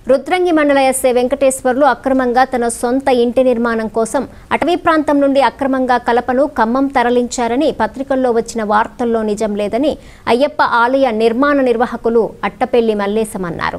రుద్రంగి మండల ఎస్ఐ వెంకటేశ్వర్లు అక్రమంగా తన సొంత ఇంటి నిర్మాణం కోసం అటవీ ప్రాంతం నుండి అక్రమంగా కలపను ఖమ్మం తరలించారని పత్రికల్లో వచ్చిన వార్తల్లో నిజం లేదని అయ్యప్ప ఆలయ నిర్మాణ నిర్వాహకులు అట్టపెల్లి మల్లేశం అన్నారు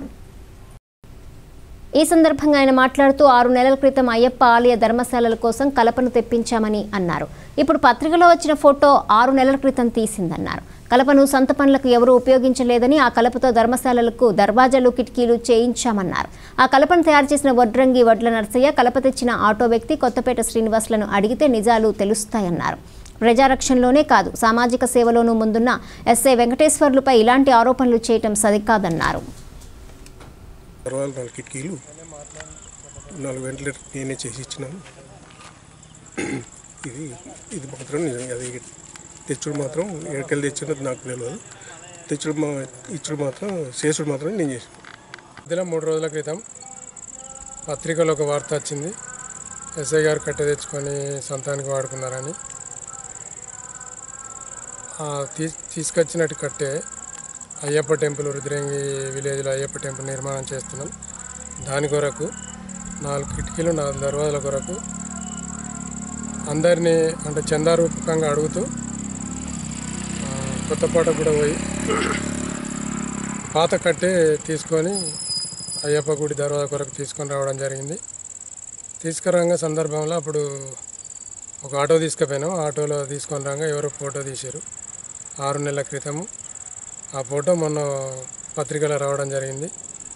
ఈ సందర్భంగా ఆయన మాట్లాడుతూ ఆరు నెలల క్రితం అయ్యప్ప ఆలయ ధర్మశాలల కోసం కలపను తెప్పించామని అన్నారు ఇప్పుడు పత్రికలో వచ్చిన ఫోటో ఆరు నెలల క్రితం తీసిందన్నారు కలపను సొంత పనులకు ఎవరూ ఉపయోగించలేదని ఆ కలపతో ధర్మశాలలకు దర్వాజాలు కిటికీలు చేయించామన్నారు ఆ కలపను తయారు చేసిన వడ్రంగి వడ్ల నర్సయ్య కలప తెచ్చిన ఆటో వ్యక్తి కొత్తపేట శ్రీనివాసులను అడిగితే నిజాలు తెలుస్తాయన్నారు ప్రజారక్షణలోనే కాదు సామాజిక సేవలోనూ ముందున్న ఎస్ఐ వెంకటేశ్వర్లుపై ఇలాంటి ఆరోపణలు చేయటం సరికాదన్నారు తర్వాత నాలుగు కిటికీలు నాలుగు వెంటిలేటర్ నేనే చేసి ఇచ్చినాను ఇది ఇది మాత్రం నిజం అది తెచ్చుడు మాత్రం ఎక్కడికి తెచ్చినది నాకు తెలియదు తెచ్చుడు మా ఇచ్చుడు మాత్రం చేసుడు మాత్రం నేను చేసాను మధ్యలో మూడు రోజుల క్రితం పత్రికలో ఒక వార్త వచ్చింది ఎస్ఐ గారు కట్టె తెచ్చుకొని సొంతానికి వాడుకున్నారని ఆ తీ తీసుకొచ్చినట్టు కట్టే అయ్యప్ప టెంపుల్ రుద్రంగి విలేజ్లో అయ్యప్ప టెంపుల్ నిర్మాణం చేస్తున్నాం దాని కొరకు నాలుగు కిటికీలు నాలుగు దర్వాజల కొరకు అందరినీ అంటే చందారూపకంగా అడుగుతూ ఆ, కొత్తపాట కూడా పోయి పాత కట్టే తీసుకొని అయ్యప్ప గుడి దర్వాజా కొరకు తీసుకొని రావడం జరిగింది తీసుకురాగా సందర్భంలో అప్పుడు ఒక ఆటో తీసుకుపోయినాం ఆటోలో తీసుకొని రాగా ఎవరో ఫోటో తీశారు ఆరు నెలల క్రితము ఆ ఫోటో మొన్న పత్రికలో రావడం జరిగింది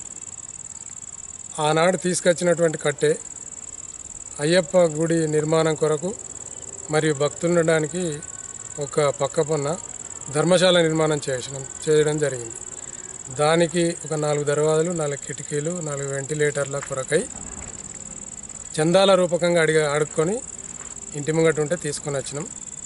ఆనాడు తీసుకొచ్చినటువంటి కట్టే అయ్యప్ప గుడి నిర్మాణం కొరకు మరియు భక్తులు ఉండడానికి ఒక పక్క పన్న ధర్మశాల నిర్మాణం చేసిన చేయడం జరిగింది దానికి ఒక నాలుగు దర్వాజలు నాలుగు కిటికీలు నాలుగు వెంటిలేటర్ల కొరకై చందాల రూపకంగా అడిగ అడుక్కొని ఇంటి ముంగట ఉంటే తీసుకొని వచ్చినాం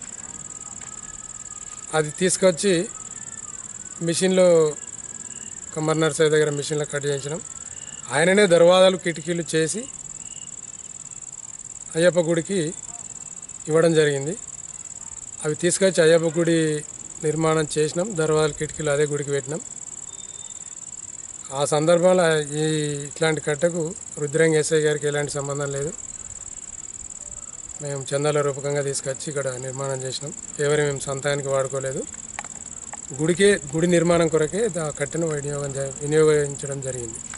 అది తీసుకొచ్చి మిషన్లో కమ్మర్ నర్సరీ దగ్గర మిషన్లో కట్ చేయించినాం ఆయననే దర్వాజాలు కిటికీలు చేసి అయ్యప్ప గుడికి ఇవ్వడం జరిగింది అవి తీసుకొచ్చి అయ్యప్ప గుడి నిర్మాణం చేసినాం దర్వాజాలు కిటికీలు అదే గుడికి పెట్టినాం ఆ సందర్భంలో ఈ ఇట్లాంటి కట్టకు రుద్రంగి ఎస్ఐ గారికి ఎలాంటి సంబంధం లేదు మేము చందాల రూపకంగా తీసుకొచ్చి ఇక్కడ నిర్మాణం చేసినాం ఎవరి మేము సొంతానికి వాడుకోలేదు గుడికే గుడి నిర్మాణం కొరకే ఆ కట్టెను వినియోగం జ- వినియోగించడం జరిగింది